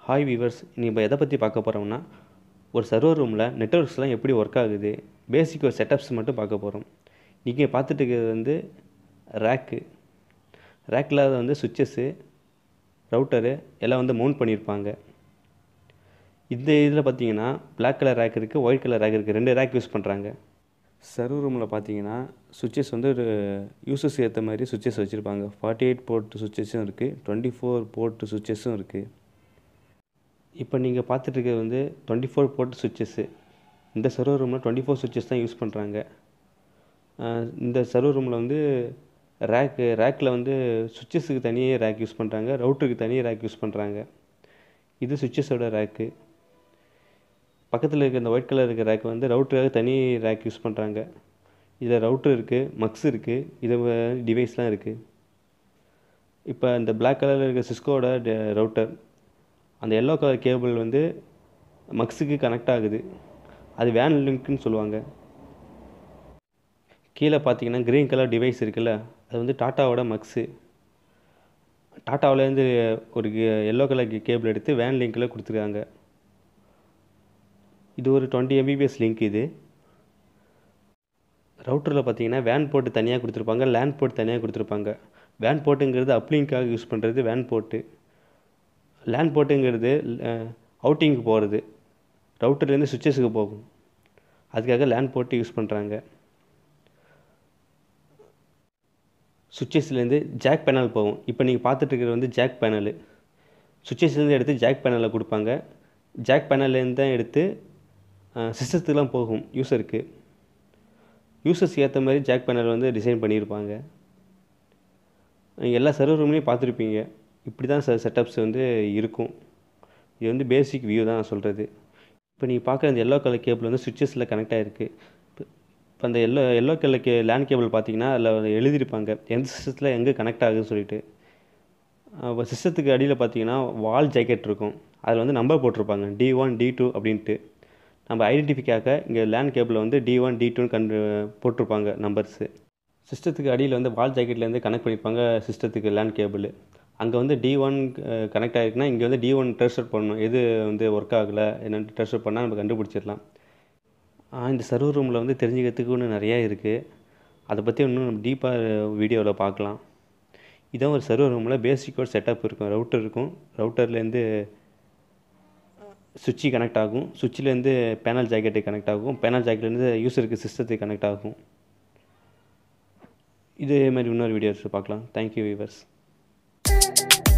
hi viewers நீ இப்போ எதை பற்றி பார்க்க போகிறோம்னா ஒரு சர்வர் ரூமில் நெட்ஒர்க்ஸ்லாம் எப்படி ஒர்க் ஆகுது பேசிக் ஒரு செட்டப்ஸ் மட்டும் பார்க்க போகிறோம் நீங்கள் பார்த்துட்டு இருக்கிறது வந்து ரேக்கு ரேக்கில் வந்து சுவிச்சஸ்ஸு ரவுட்டரு எல்லாம் வந்து மவுண்ட் பண்ணியிருப்பாங்க இந்த இதில் பார்த்தீங்கன்னா Black கலர் ரேக் இருக்குது ஒயிட் கலர் ரேக் இருக்குது ரெண்டு ரேக் யூஸ் பண்ணுறாங்க சர்வர் ரூமில் பார்த்தீங்கன்னா சுவிச்சஸ் வந்து ஒரு யூசஸ் ஏற்ற மாதிரி சுவிச்சஸ் வச்சுருப்பாங்க ஃபார்ட்டி எயிட் போர்ட் சுவிச்சஸும் இருக்குது டுவெண்ட்டி ஃபோர் போர்ட் சுவிச்சஸும் இருக்குது இப்போ நீங்கள் பார்த்துட்டு இருக்கிறது வந்து டுவெண்ட்டி ஃபோர் போர்ட் சுவிச்சஸ்ஸு இந்த சர்வர் ரூமில் டுவெண்ட்டி ஃபோர் சுவிச்சஸ் தான் யூஸ் பண்ணுறாங்க இந்த சர்வர் ரூமில் வந்து ரேக்கு ரேக்கில் வந்து சுவிச்சஸுக்கு தனியே ரேக் யூஸ் பண்ணுறாங்க ரவுட்டருக்கு தனியே ரேக் யூஸ் பண்ணுறாங்க இது சுவிச்சஸோட ரேக்கு பக்கத்தில் இருக்க இந்த ஒயிட் கலர் இருக்க ரேக் வந்து ரவுட்டருக்காக தனி ரேக் யூஸ் பண்ணுறாங்க இதில் ரவுட்டர் இருக்குது மக்ஸ் இருக்குது இது டிவைஸ்லாம் இருக்குது இப்போ இந்த Black கலரில் இருக்க சிஸ்கோட ரவுட்டர் அந்த எல்லோ கலர் கேபிள் வந்து மக்ஸுக்கு கனெக்ட் ஆகுது அது வேன் லிங்க்னு சொல்லுவாங்க கீழே பார்த்தீங்கன்னா க்ரீன் கலர் டிவைஸ் இருக்குல்ல அது வந்து டாட்டாவோட மக்ஸு டாட்டாவிலேருந்து ஒரு எல்லோ கலர் கேபிள் எடுத்து வேன் லிங்க்கில் கொடுத்துருக்காங்க இது ஒரு டுவெண்ட்டி எம்பிபிஎஸ் லிங்க் இது ரவுட்டரில் பார்த்தீங்கன்னா வேன் போர்ட்டு தனியாக கொடுத்துருப்பாங்க லேண்ட் போர்ட் தனியாக கொடுத்துருப்பாங்க வேன் போர்ட்டுங்கிறது அப்லிங்காக யூஸ் பண்ணுறது வேன் போர்ட்டு லேண்ட் போர்ட்டுங்கிறது அவுட்டிங்க்கு போகிறது ரவுட்டர்லேருந்து சுவிச்சஸுக்கு போகும் அதுக்காக லேண்ட் போர்ட்டு யூஸ் பண்ணுறாங்க சுவிச்சஸ்லேருந்து ஜாக் பேனல் போகும் இப்போ நீங்கள் பார்த்துட்டு இருக்கிறது வந்து ஜாக் பேனலு சுவிச்சஸ்லேருந்து எடுத்து ஜாக் பேனலில் கொடுப்பாங்க ஜாக் பேனல்லேருந்து தான் எடுத்து சிஸ்டத்துக்குலாம் போகும் யூசருக்கு யூசர்ஸ் ஏற்ற மாதிரி ஜாக் பேனல் வந்து டிசைன் பண்ணியிருப்பாங்க நீங்கள் எல்லா சர்வர் ரூம்லேயும் பார்த்துருப்பீங்க இப்படி தான் சார் செட்டப்ஸ் வந்து இருக்கும் இது வந்து பேசிக் வியூ தான் நான் சொல்கிறது இப்போ நீங்கள் பார்க்குற இந்த எல்லோ கலர் கேபிள் வந்து சுவிச்சஸில் கனெக்ட் ஆகிருக்கு இப்போ அந்த எல்லோ எல்லோ கலர் கே லேண்ட் கேபிள் பார்த்தீங்கன்னா அதில் எழுதியிருப்பாங்க எந்த சிஸ்டத்தில் எங்கே கனெக்ட் ஆகுதுன்னு சொல்லிட்டு இப்போ சிஸ்டத்துக்கு அடியில் பார்த்தீங்கன்னா வால் ஜாக்கெட் இருக்கும் அதில் வந்து நம்பர் போட்டிருப்பாங்க டி ஒன் டி டூ அப்படின்ட்டு நம்ம ஐடென்டிஃபிக்காக இங்கே லேண்ட் கேபிளில் வந்து டி ஒன் டி டூன்னு கண்டு போட்டிருப்பாங்க நம்பர்ஸு சிஸ்டத்துக்கு அடியில் வந்து வால் ஜாக்கெட்லேருந்து கனெக்ட் பண்ணியிருப்பாங்க சிஸ்டத்துக்கு லேண்ட் கேபிள் அங்கே வந்து டி ஒன் கனெக்ட் ஆகிருக்குன்னா இங்கே வந்து டி ஒன் ட்ரெஸ்ட் பண்ணணும் எது வந்து ஒர்க் ஆகலை என்னென்னு ட்ரெஸ்ட் பண்ணால் நம்ம கண்டுபிடிச்சிடலாம் இந்த சர்வர் ரூமில் வந்து தெரிஞ்சுக்கிறதுக்கு இன்னும் நிறையா இருக்குது அதை பற்றி இன்னும் நம்ம டீப்பாக வீடியோவில் பார்க்கலாம் இதான் ஒரு சர்வர் ரூமில் பேசிக் ஒரு செட்டப் இருக்கும் ரவுட்டர் இருக்கும் ரவுட்டர்லேருந்து சுவிட்சு கனெக்ட் ஆகும் சுவிட்சிலேருந்து பேனல் ஜாக்கெட்டுக்கு கனெக்ட் ஆகும் பேனல் ஜாக்கெட்லேருந்து யூஸருக்கு சிஸ்டத்துக்கு கனெக்ட் ஆகும் இதே மாதிரி இன்னொரு வீடியோஸ் பார்க்கலாம் தேங்க்யூ வீவர்ஸ்